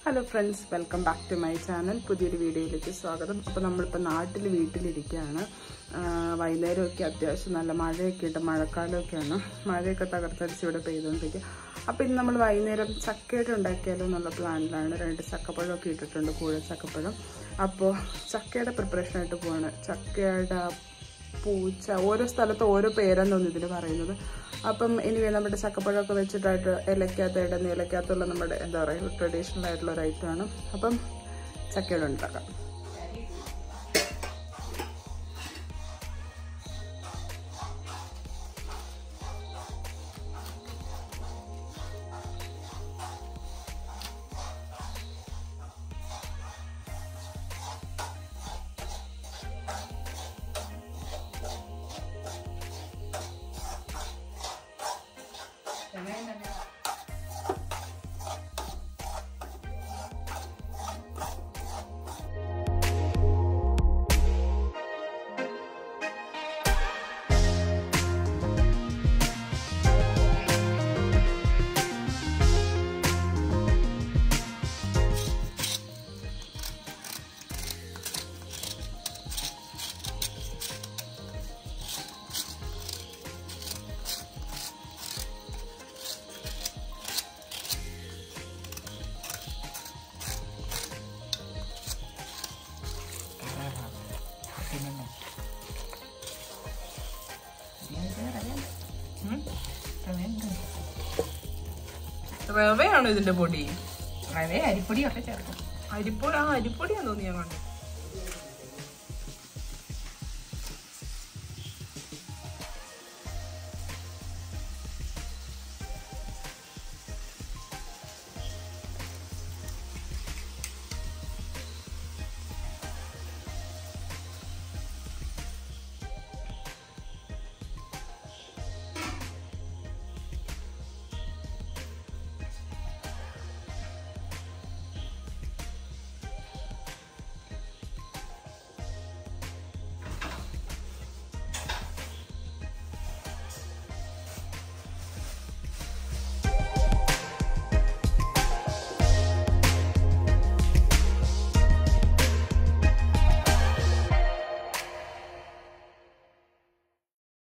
hello friends welcome back to my channel പുതിയൊരു വീഡിയോയിലേക്ക് സ്വാഗതം അപ്പോൾ നമ്മളിപ്പോൾ നാട്ടിൽ വീട്ടിലിരിക്കുകയാണ് ആ, വൈകുന്നേരമൊക്കെ അത്യാവശ്യം നല്ല മഴയൊക്കെ ഉണ്ട് മഴക്കാലമൊക്കെയാണ് മഴയൊക്കെ തകർത്തടിച്ച് ഇവിടെ പെയ്തുകൊണ്ടിരിക്കുക അപ്പോൾ ഇന്ന് നമ്മൾ വൈകുന്നേരം ചക്കയുടെ ഉണ്ടാക്കിയാലോ എന്നുള്ള പ്ലാനിലാണ് രണ്ട് ചക്കപ്പഴമൊക്കെ ഇട്ടിട്ടുണ്ട് കൂഴ ചക്കപ്പഴം അപ്പോൾ ചക്കയുടെ പ്രിപ്പറേഷനായിട്ട് പോവാണ് ചക്കയുടെ പൂച്ച ഓരോ സ്ഥലത്ത് ഓരോ പേരാന്ന് തോന്നുന്നു ഇതിന് പറയുന്നത് അപ്പം എനിവേ നമ്മുടെ ചക്കപ്പഴമൊക്കെ വെച്ചിട്ടായിട്ട് ഇലക്കകത്ത് ഇടുന്ന ഇലക്കകത്തുള്ള നമ്മുടെ എന്താ പറയുക ട്രഡീഷണൽ ആയിട്ടുള്ള ഒരു ഐറ്റമാണ് അപ്പം ചക്കയുടെ ഉണ്ടാക്കാം റവയാണോ ഇതിന്റെ പൊടി റവ അരിപ്പൊടി ഒക്കെ ചേർക്കും അരിപ്പൊടി ആ അരിപ്പൊടിയാന്ന് തോന്നി ഞാൻ കണ്ടു